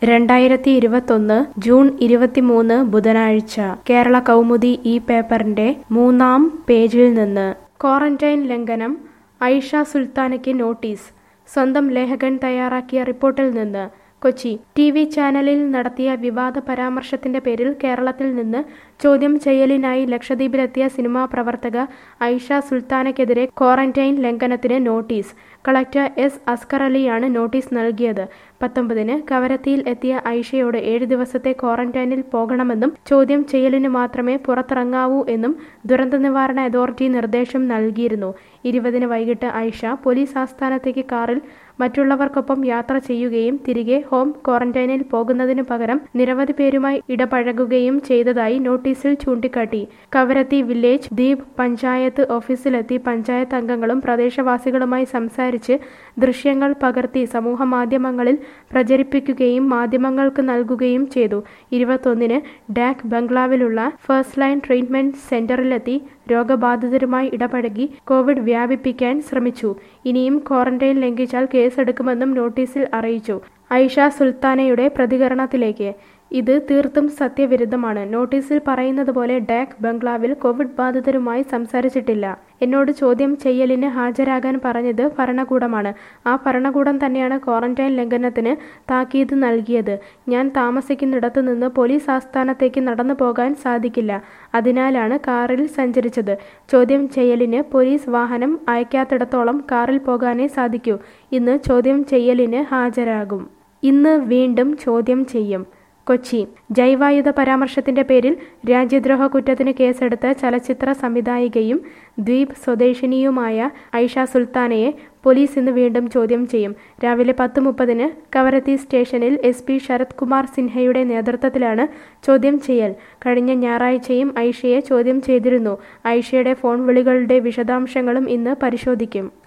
രണ്ടായിരത്തി ഇരുപത്തൊന്ന് ജൂൺ ഇരുപത്തിമൂന്ന് ബുധനാഴ്ച കേരള കൗമുദി ഈ പേപ്പറിന്റെ മൂന്നാം പേജിൽ നിന്ന് ക്വാറന്റൈൻ ലംഘനം ഐഷ സുൽത്താനയ്ക്ക് നോട്ടീസ് സ്വന്തം ലേഖകൻ തയ്യാറാക്കിയ റിപ്പോർട്ടിൽ നിന്ന് കൊച്ചി ടി വി ചാനലിൽ നടത്തിയ വിവാദ പരാമർശത്തിന്റെ പേരിൽ കേരളത്തിൽ നിന്ന് ചോദ്യം ചെയ്യലിനായി ലക്ഷദ്വീപിലെത്തിയ സിനിമാ പ്രവർത്തക ഐഷ സുൽത്താനയ്ക്കെതിരെ ക്വാറന്റൈൻ ലംഘനത്തിന് നോട്ടീസ് കളക്ടർ എസ് അസ്കർ അലിയാണ് നോട്ടീസ് നൽകിയത് പത്തൊമ്പതിന് കവരത്തിയിൽ എത്തിയ ഐഷയോട് ഏഴ് ദിവസത്തെ ക്വാറന്റൈനിൽ പോകണമെന്നും ചോദ്യം ചെയ്യലിന് മാത്രമേ പുറത്തിറങ്ങാവൂ എന്നും ദുരന്ത നിവാരണ അതോറിറ്റി നിർദ്ദേശം നൽകിയിരുന്നു ഇരുപതിന് വൈകിട്ട് ഐഷ പോലീസ് ആസ്ഥാനത്തേക്ക് കാറിൽ മറ്റുള്ളവർക്കൊപ്പം യാത്ര ചെയ്യുകയും തിരികെ ഹോം ക്വാറന്റൈനിൽ പോകുന്നതിനു പകരം നിരവധി പേരുമായി ഇടപഴകുകയും ചെയ്തതായി നോട്ടീസിൽ ചൂണ്ടിക്കാട്ടി കവരത്തി വില്ലേജ് ദ്വീപ് പഞ്ചായത്ത് ഓഫീസിലെത്തി പഞ്ചായത്ത് അംഗങ്ങളും പ്രദേശവാസികളുമായി സംസാരിച്ച് ദൃശ്യങ്ങൾ പകർത്തി സമൂഹമാധ്യമങ്ങളിൽ പ്രചരിപ്പിക്കുകയും മാധ്യമങ്ങൾക്ക് നൽകുകയും ചെയ്തു ഇരുപത്തൊന്നിന് ഡാക് ബംഗ്ലാവിലുള്ള ഫസ്റ്റ് ലൈൻ ട്രീറ്റ്മെന്റ് സെന്ററിലെത്തി രോഗബാധിതരുമായി ഇടപഴകി കോവിഡ് വ്യാപിപ്പിക്കാൻ ശ്രമിച്ചു ഇനിയും ക്വാറന്റൈൻ ലംഘിച്ചാൽ കേസെടുക്കുമെന്നും നോട്ടീസിൽ അറിയിച്ചു ഐഷ സുൽത്താനയുടെ പ്രതികരണത്തിലേക്ക് ഇത് തീർത്തും സത്യവിരുദ്ധമാണ് നോട്ടീസിൽ പറയുന്നത് പോലെ ഡാക് ബംഗ്ലാവിൽ കോവിഡ് ബാധിതരുമായി സംസാരിച്ചിട്ടില്ല എന്നോട് ചോദ്യം ചെയ്യലിന് ഹാജരാകാൻ പറഞ്ഞത് ഭരണകൂടമാണ് ആ ഭരണകൂടം തന്നെയാണ് ക്വാറന്റൈൻ ലംഘനത്തിന് താക്കീത് നൽകിയത് ഞാൻ താമസിക്കുന്നിടത്തു നിന്ന് പോലീസ് ആസ്ഥാനത്തേക്ക് നടന്നു പോകാൻ സാധിക്കില്ല അതിനാലാണ് കാറിൽ സഞ്ചരിച്ചത് ചോദ്യം ചെയ്യലിന് പോലീസ് വാഹനം അയക്കാത്തിടത്തോളം കാറിൽ പോകാനേ സാധിക്കൂ ഇന്ന് ചോദ്യം ചെയ്യലിന് ഹാജരാകും ഇന്ന് വീണ്ടും ചോദ്യം ചെയ്യും കൊച്ചി ജൈവായുധ പരാമർശത്തിന്റെ പേരിൽ രാജ്യദ്രോഹ കുറ്റത്തിന് കേസെടുത്ത ചലച്ചിത്ര സംവിധായികയും ദ്വീപ് സ്വദേശിനിയുമായ ഐഷ സുൽത്താനയെ പോലീസ് ഇന്ന് വീണ്ടും ചോദ്യം ചെയ്യും രാവിലെ പത്ത് മുപ്പതിന് കവരത്തി സ്റ്റേഷനിൽ എസ് പി ശരത് കുമാർ സിൻഹയുടെ നേതൃത്വത്തിലാണ് ചോദ്യം ചെയ്യൽ കഴിഞ്ഞ ഞായറാഴ്ചയും ഐഷയെ ചോദ്യം ചെയ്തിരുന്നു ഐഷയുടെ ഫോൺ വിളികളുടെ വിശദാംശങ്ങളും ഇന്ന് പരിശോധിക്കും